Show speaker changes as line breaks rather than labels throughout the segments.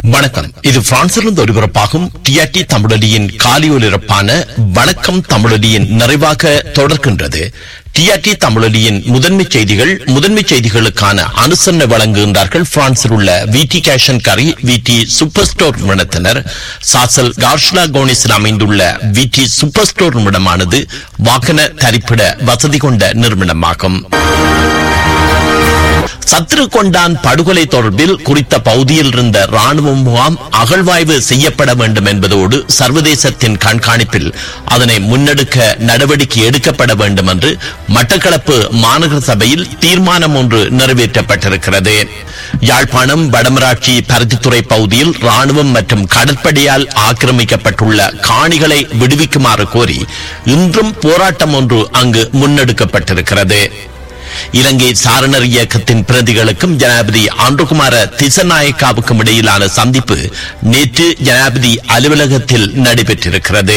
வணக்கம் இது பிரான்சிலிருந்து ஒலிபரப்பாகும் டிஆர்டி தமிழொலியின் காலியொலிபரப்பான வணக்கம் தமிழொலியின் நிறைவாக தொடர்கின்றது டிஆர்டி தமிழொலியின் முதன்மை செய்திகள் முதன்மை செய்திகளுக்கான அனுசரணை வழங்குகின்றார்கள் பிரான்சில் உள்ள விடி கேஷன் கரி விடி சூப்பர் ஸ்டோர் நிறுவனத்தினர் சாசல் கார்ஷ்லா கோனிஸில் அமைந்துள்ள விடி சூப்பர் ஸ்டோர் நிறுவனமானது வாகன தரிப்பிட வசதி கொண்ட நிறுவனமாகும் சத்ரு கொண்டான் படுகொலை தொடர்பில் குறித்த பகுதியில் இருந்த ராணுவ முகாம் அகழ்வாய்வு செய்யப்பட வேண்டும் என்பதோடு சர்வதேசத்தின் கண்காணிப்பில் அதனை முன்னெடுக்க நடவடிக்கை எடுக்கப்பட வேண்டும் என்று மட்டக்களப்பு மாநகர சபையில் தீர்மானம் ஒன்று நிறைவேற்றப்பட்டிருக்கிறது யாழ்ப்பாணம் வடமராட்சி பருத்தித்துறை பகுதியில் ராணுவம் மற்றும் கடற்படையால் ஆக்கிரமிக்கப்பட்டுள்ள காணிகளை விடுவிக்குமாறு கோரி இன்றும் போராட்டம் ஒன்று அங்கு முன்னெடுக்கப்பட்டிருக்கிறது இலங்கை சாரணர் இயக்கத்தின் பிரதிகளுக்கும் ஜனாதிபதி ஆண்டுகுமார திசநாயக்காவுக்கும் இடையிலான சந்திப்பு நேற்று ஜனாதிபதி அலுவலகத்தில் நடைபெற்றிருக்கிறது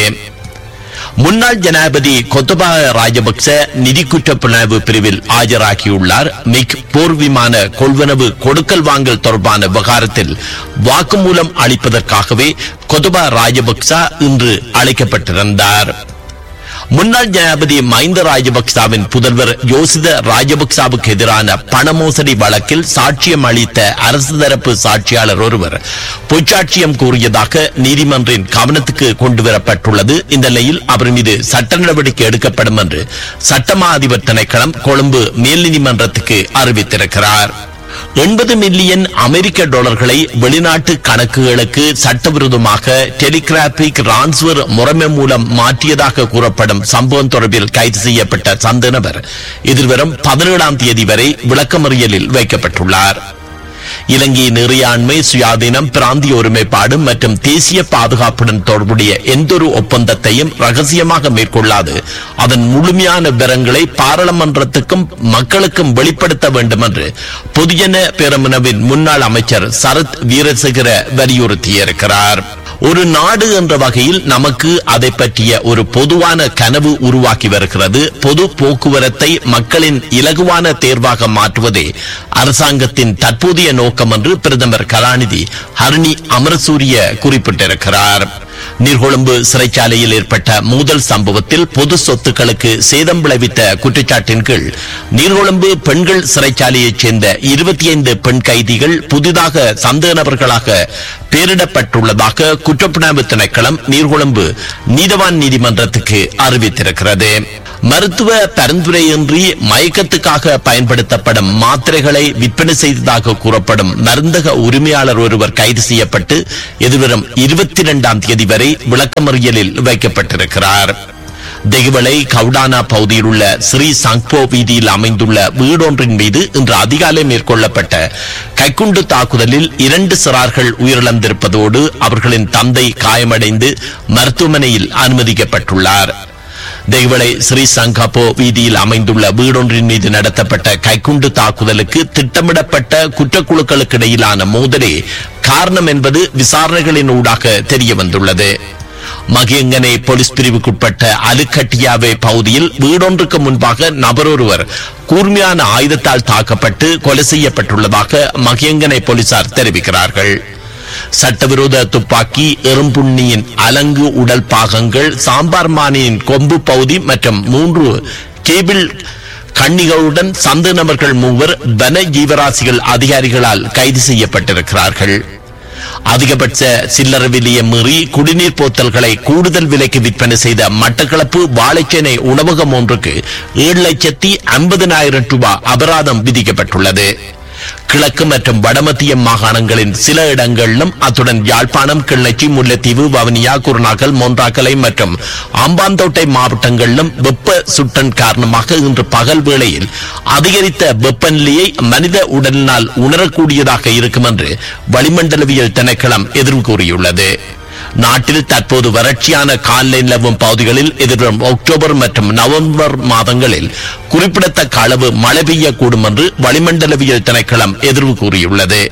முன்னாள் ஜனாதிபதி கொத்தபாய ராஜபக்ச நிதி குற்றப்புலனாய்வு பிரிவில் ஆஜராகியுள்ளார் மிக் போர் விமான கொள்வனவு கொடுக்கல் வாங்கல் தொடர்பான விவகாரத்தில் வாக்குமூலம் அளிப்பதற்காகவே கொத்தபா ராஜபக்ச இன்று அழைக்கப்பட்டிருந்தார் முன்னாள் ஜனாதிபதி மஹிந்த ராஜபக்சாவின் புதல்வர் யோசித ராஜபக்சாவுக்கு எதிரான பண மோசடி வழக்கில் சாட்சியம் அளித்த அரசு தரப்பு சாட்சியாளர் ஒருவர் பொய்ச்சாட்சியம் கூறியதாக நீதிமன்றின் கவனத்துக்கு கொண்டுவரப்பட்டுள்ளது இந்த நிலையில் அவர் மீது சட்ட நடவடிக்கை எடுக்கப்படும் என்று சட்டமா அதிபர் திணைக்களம் கொழும்பு மேல் நீதிமன்றத்துக்கு அறிவித்திருக்கிறார் எண்பது மில்லியன் அமெரிக்க டாலர்களை வெளிநாட்டு கணக்குகளுக்கு சட்டவிரோதமாக டெலிகிராபிக் டிரான்ஸ்பர் முறைமை மூலம் மாற்றியதாக கூறப்படும் சம்பவம் தொடர்பில் கைது செய்யப்பட்ட சந்த நபர் எதிர்வரும் பதினேழாம் தேதி வரை விளக்கமறியலில் வைக்கப்பட்டுள்ளார் இலங்கையின் இறையாண்மை சுயாதீனம் பிராந்திய ஒருமைப்பாடு மற்றும் தேசிய பாதுகாப்புடன் தொடர்புடைய எந்தொரு ஒப்பந்தத்தையும் ரகசியமாக மேற்கொள்ளாது அதன் முழுமையான விவரங்களை பாராளுமன்றத்துக்கும் மக்களுக்கும் வெளிப்படுத்த வேண்டும் என்று பொதுஜன பேரமுனவின் முன்னாள் அமைச்சர் சரத் வீரசேகர வலியுறுத்தியிருக்கிறார் ஒரு நாடு என்ற வகையில் நமக்கு அதை பற்றிய ஒரு பொதுவான கனவு உருவாக்கி வருகிறது பொது போக்குவரத்தை மக்களின் இலகுவான தேர்வாக மாற்றுவதே அரசாங்கத்தின் தற்போதைய நோக்கம் என்று பிரதமர் கலாநிதி ஹரணி அமரசூரிய குறிப்பிட்டிருக்கிறார் நீர்கொழும்பு சிறைச்சாலையில் ஏற்பட்ட மோதல் சம்பவத்தில் பொது சொத்துக்களுக்கு சேதம் விளைவித்த குற்றச்சாட்டின் கீழ் நீர்கொழும்பு பெண்கள் சிறைச்சாலையைச் சேர்ந்த இருபத்தி ஐந்து பெண் கைதிகள் புதிதாக சந்தேக நபர்களாக பெயரிடப்பட்டுள்ளதாக குற்றப்புலனாய்வு திணைக்களம் நீர்கொழும்பு நீதவான் நீதிமன்றத்துக்கு அறிவித்திருக்கிறது மருத்துவ பரிந்துரையின்றி மயக்கத்துக்காக பயன்படுத்தப்படும் மாத்திரைகளை விற்பனை செய்ததாக கூறப்படும் மருந்தக உரிமையாளர் ஒருவர் கைது செய்யப்பட்டு எதிர்வரும் இருபத்தி இரண்டாம் தேதி வரை விளக்கமறியலில் வைக்கப்பட்டிருக்கிறார் தெகுவளை கவுடானா பகுதியில் உள்ள ஸ்ரீ சங்போ வீதியில் அமைந்துள்ள வீடொன்றின் மீது இன்று அதிகாலை மேற்கொள்ளப்பட்ட கைக்குண்டு தாக்குதலில் இரண்டு சிறார்கள் உயிரிழந்திருப்பதோடு அவர்களின் தந்தை காயமடைந்து மருத்துவமனையில் அனுமதிக்கப்பட்டுள்ளார் தெய்வளை ஸ்ரீ சங்காப்போ வீதியில் அமைந்துள்ள வீடொன்றின் மீது நடத்தப்பட்ட கைக்குண்டு தாக்குதலுக்கு திட்டமிடப்பட்ட குற்றக்குழுக்களுக்கு இடையிலான மோதலே காரணம் என்பது விசாரணைகளின் ஊடாக தெரிய வந்துள்ளது மகியங்கனை போலீஸ் பிரிவுக்குட்பட்ட அலுக்கட்டியாவை பகுதியில் வீடொன்றுக்கு முன்பாக நபரொருவர் கூர்மையான ஆயுதத்தால் தாக்கப்பட்டு கொலை செய்யப்பட்டுள்ளதாக மகியங்கனை போலீசார் தெரிவிக்கிறார்கள் சட்டவிரோத துப்பாக்கி எறும்புண்ணியின் அலங்கு உடல் பாகங்கள் சாம்பார் மானியின் கொம்பு பகுதி மற்றும் மூன்று கேபிள் கண்ணிகளுடன் சந்த நபர்கள் மூவர் வன ஜீவராசிகள் அதிகாரிகளால் கைது செய்யப்பட்டிருக்கிறார்கள் அதிகபட்ச சில்லறை விலையை மீறி குடிநீர் போத்தல்களை கூடுதல் விலைக்கு விற்பனை செய்த மட்டக்களப்பு வாழைச்சேனை உணவகம் ஒன்றுக்கு ஏழு லட்சத்தி ஐம்பதினாயிரம் ரூபாய் அபராதம் விதிக்கப்பட்டுள்ளது கிழக்கு மற்றும் வடமத்திய மாகாணங்களின் சில இடங்களிலும் அத்துடன் யாழ்ப்பாணம் கிள்ளச்சி முல்லைத்தீவு வவுனியா குருநாகல் மொன்றாக்கலை மற்றும் ஆம்பாந்தோட்டை மாவட்டங்களிலும் வெப்ப சுட்டன் காரணமாக இன்று பகல் வேளையில் அதிகரித்த வெப்பநிலையை மனித உடலினால் உணரக்கூடியதாக இருக்கும் என்று வளிமண்டலவியல் திணைக்களம் எதிர்வு கூறியுள்ளது நாட்டில் தற்போது வறட்சியான காலநிலை நிலவும் பகுதிகளில் எதிர்வரும் அக்டோபர் மற்றும் நவம்பர் மாதங்களில் குறிப்பிடத்தக்க அளவு மழை பெய்யக்கூடும் என்று வளிமண்டலவியல் திணைக்களம் எதிர்வு கூறியுள்ளது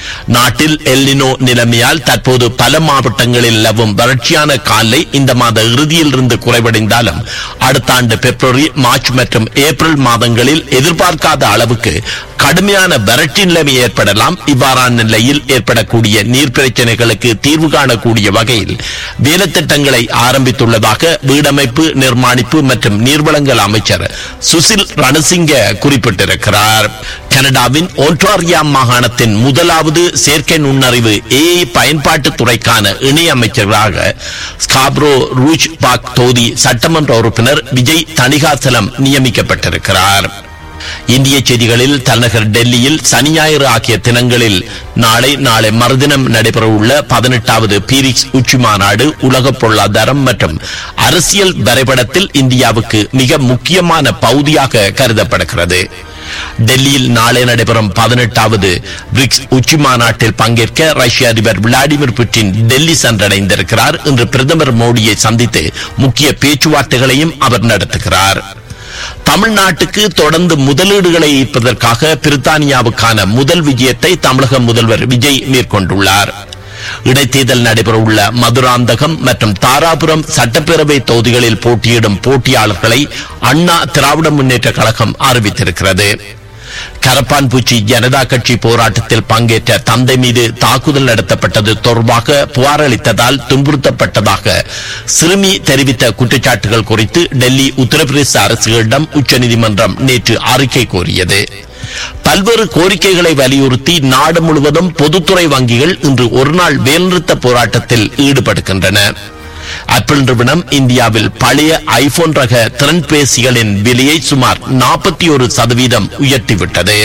நாட்டில் எல்லினோ நிலைமையால் தற்போது பல மாவட்டங்களில் நிலவும் வறட்சியான காலை இந்த மாத இறுதியில் இருந்து குறைவடைந்தாலும் அடுத்த ஆண்டு பிப்ரவரி மார்ச் மற்றும் ஏப்ரல் மாதங்களில் எதிர்பார்க்காத அளவுக்கு கடுமையான வறட்சி நிலைமை ஏற்படலாம் இவ்வாறான நிலையில் ஏற்படக்கூடிய நீர் பிரச்சனைகளுக்கு தீர்வு காணக்கூடிய வகையில் வேலைத்திட்டங்களை ஆரம்பித்துள்ளதாக வீடமைப்பு நிர்மாணிப்பு மற்றும் நீர்வளங்கள் அமைச்சர் சுசில் ரணசிங்க குறிப்பிட்டிருக்கிறார் கனடாவின் ஒன்றாரியா மாகாணத்தின் முதலாவது செயற்கை நுண்ணறிவு ஏஐ பயன்பாட்டு துறைக்கான இணை அமைச்சராக ஸ்காப்ரோ ரூஜ் பாக் தொகுதி சட்டமன்ற உறுப்பினர் விஜய் தணிகாசலம் நியமிக்கப்பட்டிருக்கிறார் இந்திய செய்திகளில் தலைநகர் டெல்லியில் சனி ஞாயிறு ஆகிய தினங்களில் நாளை நாளை மறுதினம் நடைபெறவுள்ள பதினெட்டாவது பீரிக்ஸ் உச்சி மாநாடு உலக பொருளாதாரம் மற்றும் அரசியல் வரைபடத்தில் இந்தியாவுக்கு மிக முக்கியமான பகுதியாக கருதப்படுகிறது டெல்லியில் நாளை நடைபெறும் பதினெட்டாவது பிரிக்ஸ் உச்சி மாநாட்டில் பங்கேற்க ரஷ்ய அதிபர் விளாடிமிர் புட்டின் டெல்லி சென்றடைந்திருக்கிறார் இன்று பிரதமர் மோடியை சந்தித்து முக்கிய பேச்சுவார்த்தைகளையும் அவர் நடத்துகிறார் தமிழ்நாட்டுக்கு தொடர்ந்து முதலீடுகளை ஈர்ப்பதற்காக பிரித்தானியாவுக்கான முதல் விஜயத்தை தமிழக முதல்வர் விஜய் மேற்கொண்டுள்ளார் இடைத்தேர்தல் நடைபெறவுள்ள மதுராந்தகம் மற்றும் தாராபுரம் சட்டப்பேரவை தொகுதிகளில் போட்டியிடும் போட்டியாளர்களை அண்ணா திராவிட முன்னேற்ற கழகம் அறிவித்திருக்கிறது கரப்பான்பூச்சி ஜனதா கட்சி போராட்டத்தில் பங்கேற்ற தந்தை மீது தாக்குதல் நடத்தப்பட்டது தொடர்பாக புகார் அளித்ததால் துன்புறுத்தப்பட்டதாக சிறுமி தெரிவித்த குற்றச்சாட்டுகள் குறித்து டெல்லி உத்தரப்பிரதேச அரசுகளிடம் உச்சநீதிமன்றம் நேற்று அறிக்கை கோரியது பல்வேறு கோரிக்கைகளை வலியுறுத்தி நாடு முழுவதும் பொதுத்துறை வங்கிகள் இன்று ஒருநாள் வேல்நிறுத்த போராட்டத்தில் ஈடுபடுகின்றன ஆப்பிள் நிறுவனம் இந்தியாவில் பழைய ஐபோன் ரக திறன்பேசிகளின் விலையை சுமார் நாற்பத்தி ஒரு சதவீதம் உயர்த்திவிட்டது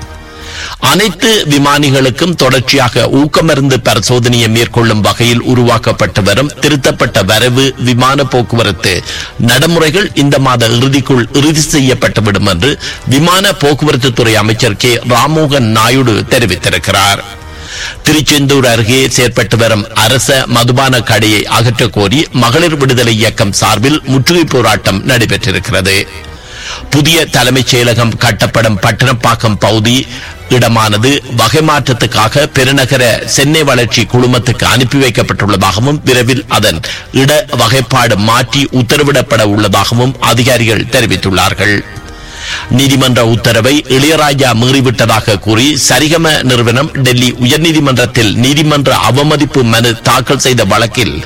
அனைத்து விமானிகளுக்கும் தொடர்ச்சியாக ஊக்கமருந்து பரிசோதனையை மேற்கொள்ளும் வகையில் உருவாக்கப்பட்டு வரும் திருத்தப்பட்ட வரவு விமான போக்குவரத்து நடைமுறைகள் இந்த மாத இறுதிக்குள் இறுதி செய்யப்பட்டுவிடும் என்று விமான போக்குவரத்து துறை அமைச்சர் கே ராம்மோகன் நாயுடு தெரிவித்திருக்கிறார் திருச்செந்தூர் அருகே செயற்பட்டு வரும் அரச மதுபான கடையை அகற்றக் கோரி மகளிர் விடுதலை இயக்கம் சார்பில் முற்றுகை போராட்டம் நடைபெற்றிருக்கிறது புதிய தலைமைச் செயலகம் கட்டப்படும் பட்டணப்பாக்கம் பகுதி இடமானது வகை மாற்றத்துக்காக பெருநகர சென்னை வளர்ச்சி குழுமத்துக்கு அனுப்பி வைக்கப்பட்டுள்ளதாகவும் விரைவில் அதன் இட வகைப்பாடு மாற்றி உத்தரவிடப்பட உள்ளதாகவும் அதிகாரிகள் தெரிவித்துள்ளார்கள் நீதிமன்ற உத்தரவை இளையராஜா மீறிவிட்டதாக கூறி சரிகம நிறுவனம் டெல்லி உயர்நீதிமன்றத்தில் நீதிமன்ற அவமதிப்பு மனு தாக்கல் செய்த வழக்கில்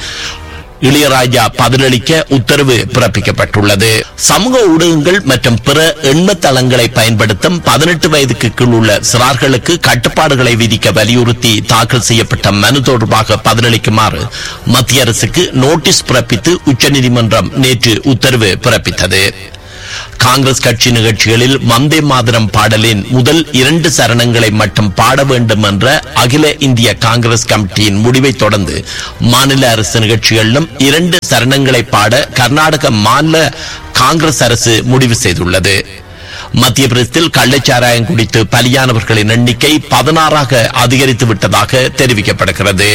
இளையராஜா பதிலளிக்க உத்தரவு பிறப்பிக்கப்பட்டுள்ளது சமூக ஊடகங்கள் மற்றும் பிற எண்மத்தளங்களை பயன்படுத்தும் பதினெட்டு வயதுக்கு கீழ் உள்ள சிறார்களுக்கு கட்டுப்பாடுகளை விதிக்க வலியுறுத்தி தாக்கல் செய்யப்பட்ட மனு தொடர்பாக பதிலளிக்குமாறு மத்திய அரசுக்கு நோட்டீஸ் பிறப்பித்து உச்சநீதிமன்றம் நேற்று உத்தரவு பிறப்பித்தது காங்கிரஸ் கட்சி நிகழ்ச்சிகளில் வந்தே மாதரம் பாடலின் முதல் இரண்டு சரணங்களை மட்டும் பாட வேண்டும் என்ற அகில இந்திய காங்கிரஸ் கமிட்டியின் முடிவை தொடர்ந்து மாநில அரசு நிகழ்ச்சிகளிலும் இரண்டு சரணங்களை பாட கர்நாடக மாநில காங்கிரஸ் அரசு முடிவு செய்துள்ளது மத்திய பிரதேசத்தில் கள்ளச்சாராயம் குடித்து பலியானவர்களின் எண்ணிக்கை பதினாறாக அதிகரித்து விட்டதாக தெரிவிக்கப்படுகிறது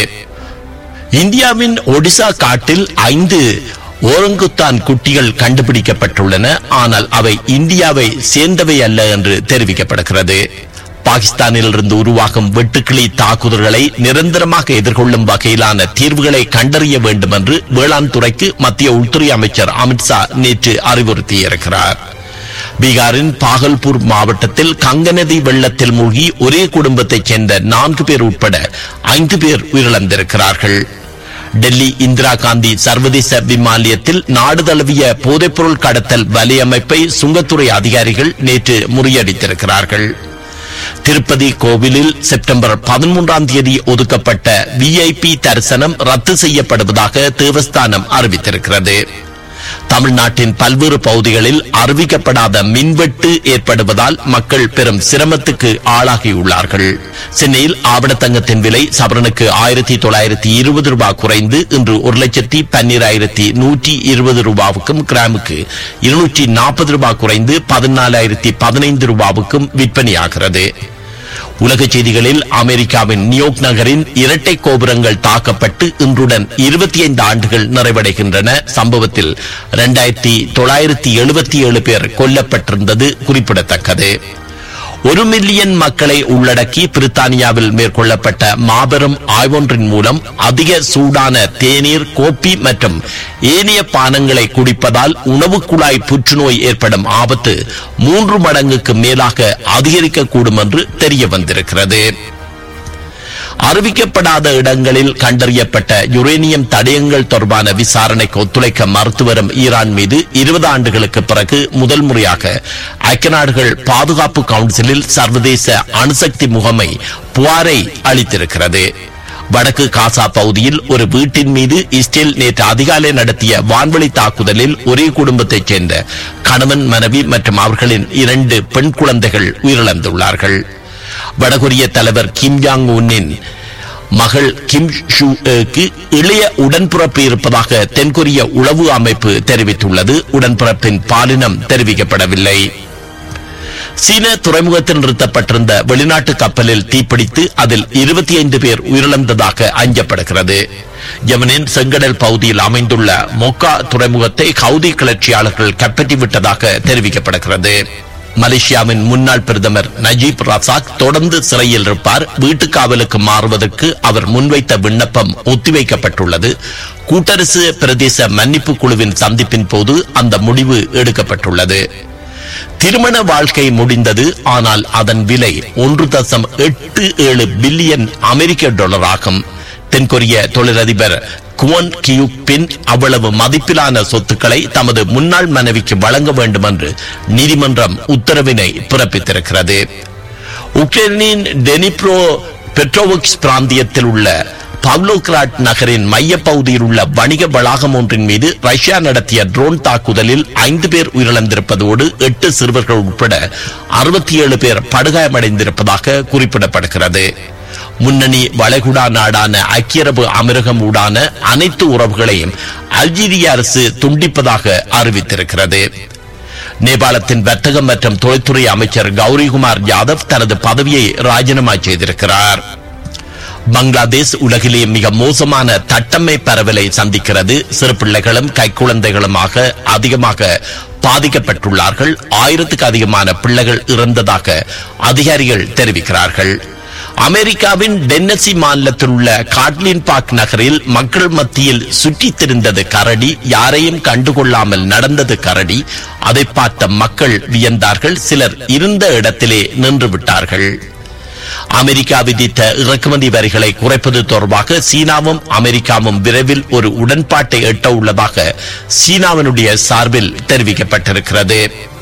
இந்தியாவின் ஒடிசா காட்டில் ஐந்து ஓரங்குத்தான் குட்டிகள் கண்டுபிடிக்கப்பட்டுள்ளன ஆனால் அவை இந்தியாவை சேர்ந்தவை அல்ல என்று தெரிவிக்கப்படுகிறது பாகிஸ்தானில் இருந்து உருவாகும் வெட்டுக்கிளி தாக்குதல்களை நிரந்தரமாக எதிர்கொள்ளும் வகையிலான தீர்வுகளை கண்டறிய வேண்டும் என்று வேளாண் துறைக்கு மத்திய உள்துறை அமைச்சர் அமித்ஷா நேற்று அறிவுறுத்தியிருக்கிறார் பீகாரின் பாகல்பூர் மாவட்டத்தில் கங்க நதி வெள்ளத்தில் மூழ்கி ஒரே குடும்பத்தைச் சேர்ந்த நான்கு பேர் உட்பட ஐந்து பேர் உயிரிழந்திருக்கிறார்கள் டெல்லி இந்திரா காந்தி சர்வதேச விமானியத்தில் நாடு தழுவிய போதைப்பொருள் கடத்தல் வலையமைப்பை சுங்கத்துறை அதிகாரிகள் நேற்று முறியடித்திருக்கிறார்கள் திருப்பதி கோவிலில் செப்டம்பர் பதிமூன்றாம் தேதி ஒதுக்கப்பட்ட விஐபி தரிசனம் ரத்து செய்யப்படுவதாக தேவஸ்தானம் அறிவித்திருக்கிறது தமிழ்நாட்டின் பல்வேறு பகுதிகளில் அறிவிக்கப்படாத மின்வெட்டு ஏற்படுவதால் மக்கள் பெரும் சிரமத்துக்கு ஆளாகியுள்ளார்கள் சென்னையில் ஆவணத்தங்கத்தின் விலை சவரனுக்கு ஆயிரத்தி தொள்ளாயிரத்தி இருபது ரூபாய் குறைந்து இன்று ஒரு லட்சத்தி பன்னிராயிரத்தி நூற்றி இருபது ரூபாவுக்கும் கிராமுக்கு இருநூற்றி நாற்பது ரூபாய் குறைந்து பதினாலாயிரத்தி பதினைந்து ரூபாவுக்கும் விற்பனையாகிறது உலக செய்திகளில் அமெரிக்காவின் நியூயோர்க் நகரின் இரட்டை கோபுரங்கள் தாக்கப்பட்டு இன்றுடன் இருபத்தி ஐந்து ஆண்டுகள் நிறைவடைகின்றன சம்பவத்தில் இரண்டாயிரத்தி தொள்ளாயிரத்தி எழுபத்தி ஏழு பேர் கொல்லப்பட்டிருந்தது குறிப்பிடத்தக்கது ஒரு மில்லியன் மக்களை உள்ளடக்கி பிரித்தானியாவில் மேற்கொள்ளப்பட்ட மாபெரும் ஆய்வொன்றின் மூலம் அதிக சூடான தேநீர் கோப்பி மற்றும் ஏனைய பானங்களை குடிப்பதால் உணவு குழாய் புற்றுநோய் ஏற்படும் ஆபத்து மூன்று மடங்குக்கு மேலாக அதிகரிக்கக்கூடும் என்று தெரிய வந்திருக்கிறது அறிவிக்கப்படாத இடங்களில் கண்டறியப்பட்ட யுரேனியம் தடயங்கள் தொடர்பான விசாரணைக்கு ஒத்துழைக்க மறுத்து வரும் ஈரான் மீது இருபது ஆண்டுகளுக்கு பிறகு முதல் முறையாக ஐக்கிய நாடுகள் பாதுகாப்பு கவுன்சிலில் சர்வதேச அணுசக்தி முகமை புகாரை அளித்திருக்கிறது வடக்கு காசா பகுதியில் ஒரு வீட்டின் மீது இஸ்ரேல் நேற்று அதிகாலை நடத்திய வான்வழி தாக்குதலில் ஒரே குடும்பத்தைச் சேர்ந்த கணவன் மனைவி மற்றும் அவர்களின் இரண்டு பெண் குழந்தைகள் உயிரிழந்துள்ளார்கள் வடகொரிய தலைவர் கிம் ஜாங் உன்னின் மகள் கிம் ஷூ க்கு இளைய உடன்பிறப்பு இருப்பதாக தென்கொரிய உளவு அமைப்பு தெரிவித்துள்ளது உடன்பிறப்பின் பாலினம் தெரிவிக்கப்படவில்லை சீன துறைமுகத்தில் நிறுத்தப்பட்டிருந்த வெளிநாட்டு கப்பலில் தீப்பிடித்து அதில் இருபத்தி ஐந்து பேர் உயிரிழந்ததாக அஞ்சப்படுகிறது யமனின் செங்கடல் பகுதியில் அமைந்துள்ள மொக்கா துறைமுகத்தை ஹவுதி கிளர்ச்சியாளர்கள் கைப்பற்றிவிட்டதாக தெரிவிக்கப்படுகிறது மலேசியாவின் முன்னாள் பிரதமர் நஜீப் ரசாக் தொடர்ந்து சிறையில் இருப்பார் வீட்டு காவலுக்கு மாறுவதற்கு அவர் முன்வைத்த விண்ணப்பம் ஒத்திவைக்கப்பட்டுள்ளது கூட்டரசு பிரதேச மன்னிப்பு குழுவின் சந்திப்பின் போது அந்த முடிவு எடுக்கப்பட்டுள்ளது திருமண வாழ்க்கை முடிந்தது ஆனால் அதன் விலை ஒன்று தசம் எட்டு ஏழு பில்லியன் அமெரிக்க டாலர் ஆகும் தென்கொரிய தொழிலதிபர் குவன் கியூக் பின் அவ்வளவு மதிப்பிலான சொத்துக்களை தமது முன்னாள் மனைவிக்கு வழங்க வேண்டும் என்று நீதிமன்றம் உத்தரவினை பிறப்பித்திருக்கிறது உக்ரைனின் டெனிப்ரோ பெட்ரோவிக்ஸ் பிராந்தியத்தில் உள்ள பவ்லோகிராட் நகரின் மையப்பகுதியில் உள்ள வணிக வளாகம் ஒன்றின் மீது ரஷ்யா நடத்திய ட்ரோன் தாக்குதலில் ஐந்து பேர் உயிரிழந்திருப்பதோடு எட்டு சிறுவர்கள் உட்பட அறுபத்தி ஏழு பேர் படுகாயமடைந்திருப்பதாக குறிப்பிடப்படுகிறது முன்னணி வளைகுடா நாடான ஐக்கிய அரபு அமீரகம் ஊடான அனைத்து உறவுகளையும் அல்ஜீரிய அரசு துண்டிப்பதாக அறிவித்திருக்கிறது நேபாளத்தின் வர்த்தகம் மற்றும் தொழில்துறை அமைச்சர் கௌரிகுமார் யாதவ் தனது பதவியை ராஜினாமா செய்திருக்கிறார் பங்களாதேஷ் உலகிலே மிக மோசமான தட்டம்மை பரவலை சந்திக்கிறது சிறு பிள்ளைகளும் கைக்குழந்தைகளுமாக அதிகமாக பாதிக்கப்பட்டுள்ளார்கள் ஆயிரத்துக்கு அதிகமான பிள்ளைகள் இறந்ததாக அதிகாரிகள் தெரிவிக்கிறார்கள் அமெரிக்காவின் டென்னசி மாநிலத்தில் உள்ள காட்லின் பார்க் நகரில் மக்கள் மத்தியில் சுற்றித் திரிந்தது கரடி யாரையும் கண்டுகொள்ளாமல் நடந்தது கரடி அதை பார்த்த மக்கள் வியந்தார்கள் சிலர் இருந்த இடத்திலே நின்று விட்டார்கள் அமெரிக்கா விதித்த இறக்குமதி வரிகளை குறைப்பது தொடர்பாக சீனாவும் அமெரிக்காவும் விரைவில் ஒரு உடன்பாட்டை எட்ட உள்ளதாக சீனாவினுடைய சார்பில் தெரிவிக்கப்பட்டிருக்கிறது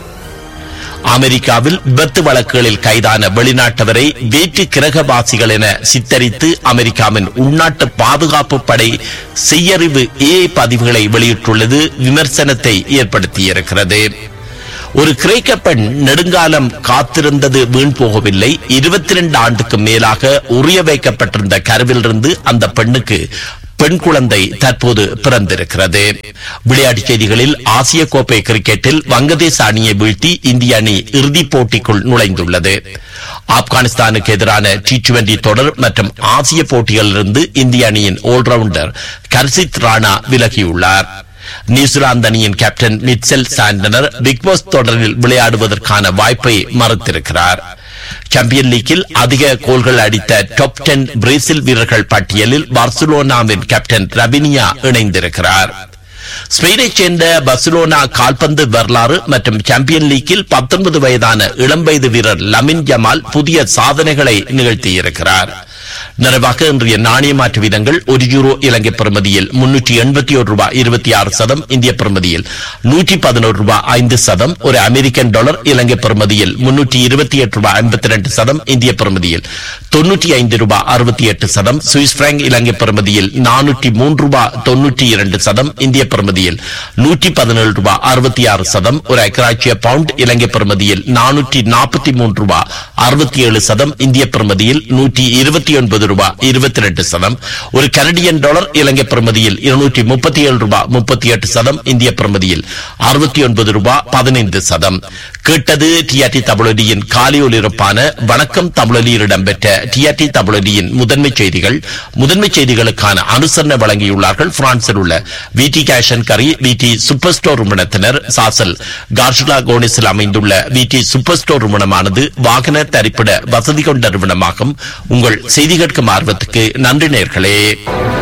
அமெரிக்காவில் விபத்து வழக்குகளில் கைதான வெளிநாட்டவரை வேற்று கிரகவாசிகள் என சித்தரித்து அமெரிக்காவின் உள்நாட்டு பாதுகாப்பு படை செய்யறிவு ஏ பதிவுகளை வெளியிட்டுள்ளது விமர்சனத்தை ஏற்படுத்தியிருக்கிறது ஒரு கிரேக்க பெண் நெடுங்காலம் காத்திருந்தது வீண் போகவில்லை இருபத்தி ரெண்டு ஆண்டுக்கு மேலாக உரிய வைக்கப்பட்டிருந்த கருவிலிருந்து அந்த பெண்ணுக்கு பெண் குழந்தை தற்போது பிறந்திருக்கிறது விளையாட்டுச் செய்திகளில் ஆசிய கோப்பை கிரிக்கெட்டில் வங்கதேச அணியை வீழ்த்தி இந்திய அணி இறுதிப் போட்டிக்குள் நுழைந்துள்ளது ஆப்கானிஸ்தானுக்கு எதிரான டி டுவெண்டி தொடர் மற்றும் ஆசிய போட்டிகளிலிருந்து இந்திய அணியின் ஆல்ரவுண்டர் கர்சித் ராணா விலகியுள்ளார் நியூசிலாந்து அணியின் கேப்டன் மிட்செல் சாண்டனர் பிக்பாஸ் தொடரில் விளையாடுவதற்கான வாய்ப்பை மறுத்திருக்கிறார் சாம்பியன் லீக்கில் அதிக கோல்கள் அடித்த டாப் டென் பிரேசில் வீரர்கள் பட்டியலில் பார்சிலோனாவின் கேப்டன் ரபினியா இணைந்திருக்கிறார் ஸ்பெயினைச் சேர்ந்த பர்சிலோனா கால்பந்து வரலாறு மற்றும் சாம்பியன் லீக்கில் பத்தொன்பது வயதான இளம் வயது வீரர் லமின் ஜமால் புதிய சாதனைகளை நிகழ்த்தியிருக்கிறார் நிறைவாக இன்றைய நாணய மாற்று வீதங்கள் ஒரு யூரோ இலங்கை பெறுமதியில் முன்னூற்றி எண்பத்தி ஒரு ரூபாய் இருபத்தி ஆறு சதம் இந்திய பெறுமதியில் நூற்றி பதினோரு ரூபாய் ஐந்து சதம் ஒரு அமெரிக்கன் டாலர் இலங்கை பெறுமதியில் முன்னூற்றி இருபத்தி எட்டு ரூபாய் ஐம்பத்தி ரெண்டு சதம் இந்திய பெறுமதியில் தொன்னூற்றி ஐந்து ரூபாய் அறுபத்தி எட்டு சதம் சுவிஸ் பிராங்க் இலங்கை பெறுமதியில் நானூற்றி மூன்று ரூபாய் தொன்னூற்றி இரண்டு சதம் இந்திய பெறுமதியில் நூற்றி பதினேழு ரூபாய் அறுபத்தி ஆறு சதம் ஒரு ஐக்கராட்சிய பவுண்ட் இலங்கை பெறுமதியில் நானூற்றி நாற்பத்தி மூன்று ரூபாய் அறுபத்தி ஏழு சதம் இந்திய பெறுமதியில் நூற்றி இருபத்தி ஒன்பது ரூபாய் இருபத்தி ரெண்டு சதம் ஒரு கனடியன் டாலர் இலங்கை பெறுமதியில் இருநூற்றி முப்பத்தி ஏழு ரூபாய் முப்பத்தி எட்டு சதம் இந்திய பெறுமதியில் அறுபத்தி ஒன்பது ரூபாய் பதினைந்து சதம் கேட்டது டிஆர்டி தமிழொலியின் காலியொலிருப்பான வணக்கம் தமிழொலியில் இடம்பெற்ற டிஆர்டி தமிழொலியின் முதன்மை செய்திகள் முதன்மை செய்திகளுக்கான அனுசரணை வழங்கியுள்ளார்கள் பிரான்சில் உள்ள விடி கேஷன் கரி விடி சூப்பர் ஸ்டோர் நிறுவனத்தினர் சாசல் கார்ஷுலா கோனிஸில் அமைந்துள்ள விடி சூப்பர் ஸ்டோர் நிறுவனமானது வாகன தரிப்பிட வசதி கொண்ட நிறுவனமாகும் உங்கள் செய்தி கேட்கும் ஆர்வத்துக்கு நன்றி நேர்களே